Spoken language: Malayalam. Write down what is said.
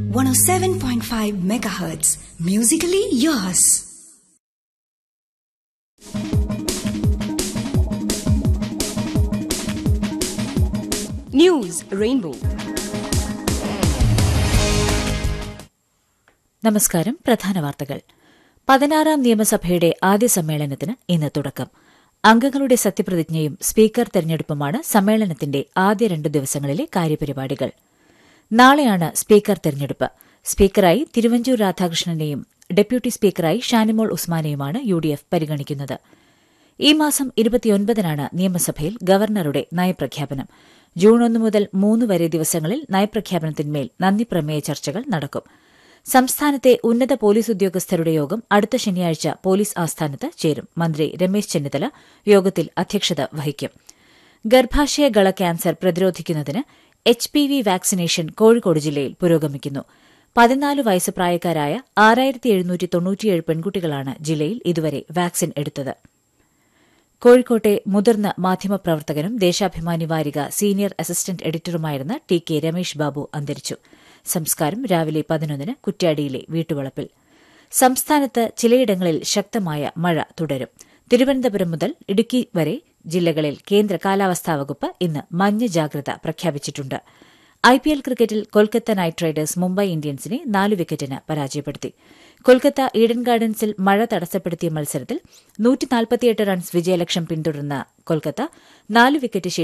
107.5 megahertz. Musically yours. News rainbow നമസ്കാരം പ്രധാന വാർത്തകൾ പതിനാറാം നിയമസഭയുടെ ആദ്യ സമ്മേളനത്തിന് ഇന്ന് തുടക്കം അംഗങ്ങളുടെ സത്യപ്രതിജ്ഞയും സ്പീക്കർ തെരഞ്ഞെടുപ്പുമാണ് സമ്മേളനത്തിന്റെ ആദ്യ രണ്ടു ദിവസങ്ങളിലെ കാര്യപരിപാടികൾ നാളെയാണ് സ്പീക്കർ തെരഞ്ഞെടുപ്പ് സ്പീക്കറായി തിരുവഞ്ചൂർ രാധാകൃഷ്ണനെയും ഡെപ്യൂട്ടി സ്പീക്കറായി ഷാനിമോൾ ഉസ്മാനെയുമാണ് യു ഡി എഫ് പരിഗണിക്കുന്നത് ഈ മാസം ഇരുപത്തിയൊൻപതിനാണ് നിയമസഭയിൽ ഗവർണറുടെ നയപ്രഖ്യാപനം ജൂൺ ഒന്ന് മുതൽ മൂന്ന് വരെ ദിവസങ്ങളിൽ നയപ്രഖ്യാപനത്തിന്മേൽ നന്ദിപ്രമേയ ചർച്ചകൾ നടക്കും സംസ്ഥാനത്തെ ഉന്നത പോലീസ് ഉദ്യോഗസ്ഥരുടെ യോഗം അടുത്ത ശനിയാഴ്ച പോലീസ് ആസ്ഥാനത്ത് ചേരും മന്ത്രി രമേശ് ചെന്നിത്തല യോഗത്തിൽ അധ്യക്ഷത വഹിക്കും ഗർഭാശയ ഗള ക്യാൻസർ പ്രതിരോധിക്കുന്നതിന് H P V vaccination Kozhikode ജില്ലയിൽ പുരോഗമിക്കുന്നു പതിനാല് വയസ്സ് പ്രായക്കാരായ ആറായിരത്തി എഴുന്നൂറ്റി തൊണ്ണൂറ്റിയേഴ് പെൺകുട്ടികളാണ് ജില്ലയിൽ ഇതുവരെ വാക്സിൻ എടുത്തത് കോഴിക്കോട്ടെ മുതിർന്ന മാധ്യമപ്രവർത്തകനും ദേശാഭിമാനി വാരിക സീനിയർ അസിസ്റ്റന്റ് എഡിറ്ററുമായിരുന്ന ടി കെ രമേഷ് ബാബു അന്തരിച്ചു സംസ്കാരം രാവിലെ പതിനൊന്നിന് കുറ്റ്യാടിയിലെ വീട്ടുവളപ്പിൽ സംസ്ഥാനത്ത് ചിലയിടങ്ങളിൽ ശക്തമായ മഴ തുടരും തിരുവനന്തപുരം മുതൽ ഇടുക്കി വരെ ജില്ലകളിൽ കേന്ദ്ര കാലാവസ്ഥാ വകുപ്പ് ഇന്ന് മഞ്ഞ ജാഗ്രത പ്രഖ്യാപിച്ചിട്ടുണ്ട് ഐപിഎൽ ക്രിക്കറ്റിൽ കൊൽക്കത്ത നൈറ്റ് റൈഡേഴ്സ് മുംബൈ ഇന്ത്യൻസിനെ നാല് വിക്കറ്റിന് പരാജയപ്പെടുത്തി കൊൽക്കത്ത ഈഡൻ ഗാർഡൻസിൽ മഴ തടസ്സപ്പെടുത്തിയ മത്സരത്തിൽ റൺസ് വിജയലക്ഷ്യം പിന്തുടർന്ന കൊൽക്കത്ത നാല് വിക്കറ്റ്